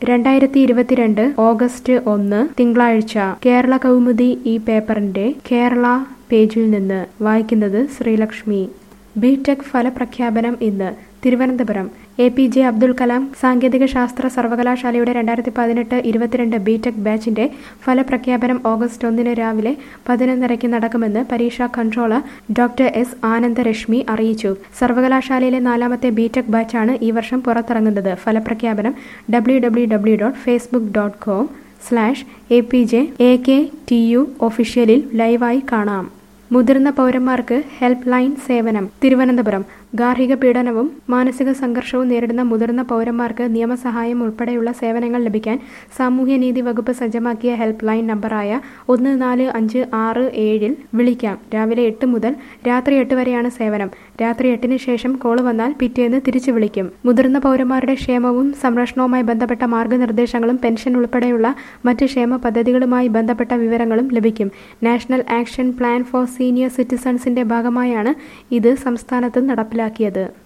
രണ്ടായിരത്തി ഇരുപത്തിരണ്ട് ഓഗസ്റ്റ് ഒന്ന് തിങ്കളാഴ്ച കേരള കൗമുദി ഈ പേപ്പറിന്റെ കേരള പേജിൽ നിന്ന് വായിക്കുന്നത് ശ്രീലക്ഷ്മി ബിടെക് ഫലപ്രഖ്യാപനം ഇന്ന് Thiruvananthapuram A P J Abdul Kalam സാങ്കേതിക ശാസ്ത്ര സർവകലാശാലയുടെ രണ്ടായിരത്തി പതിനെട്ട് ഇരുപത്തിരണ്ട് ബിടെക് ബാച്ചിന്റെ ഫലപ്രഖ്യാപനം ഓഗസ്റ്റ് ഒന്നിന് രാവിലെ പതിനൊന്നരയ്ക്ക് നടക്കുമെന്ന് പരീക്ഷാ കൺട്രോളർ ഡോക്ടർ എസ് ആനന്ദരശ്മി അറിയിച്ചു സർവകലാശാലയിലെ നാലാമത്തെ ബിടെക് ബാച്ചാണ് ഈ വർഷം പുറത്തിറങ്ങുന്നത് ഫലപ്രഖ്യാപനം W W W dot Facebook dot com slash A P J A K T U ഒഫീഷ്യലിൽ ലൈവായി കാണാം മുതിർന്ന പൗരന്മാർക്ക് ഹെൽപ്പ് ലൈൻ സേവനം തിരുവനന്തപുരം ഗാർഹിക പീഡനവും മാനസിക സംഘർഷവും നേരിടുന്ന മുതിർന്ന പൗരന്മാർക്ക് നിയമസഹായം ഉൾപ്പെടെയുള്ള സേവനങ്ങൾ ലഭിക്കാൻ സാമൂഹ്യനീതി വകുപ്പ് സജ്ജമാക്കിയ ഹെൽപ്പ് ലൈൻ നമ്പറായ ഒന്ന് നാല് അഞ്ച് ആറ് ഏഴിൽ വിളിക്കാം രാവിലെ എട്ട് മുതൽ രാത്രി എട്ട് വരെയാണ് സേവനം രാത്രി എട്ടിന് ശേഷം കോള് വന്നാൽ പിറ്റേന്ന് തിരിച്ചു വിളിക്കും മുതിർന്ന പൗരന്മാരുടെ ക്ഷേമവും സംരക്ഷണവുമായി ബന്ധപ്പെട്ട മാർഗനിർദ്ദേശങ്ങളും പെൻഷൻ ഉൾപ്പെടെയുള്ള മറ്റ് ക്ഷേമ പദ്ധതികളുമായി ബന്ധപ്പെട്ട വിവരങ്ങളും ലഭിക്കും national action plan for senior സിറ്റിസൺസിന്റെ ഭാഗമായാണ് ഇത് സംസ്ഥാനത്ത് നടപ്പിലാക്കിയത്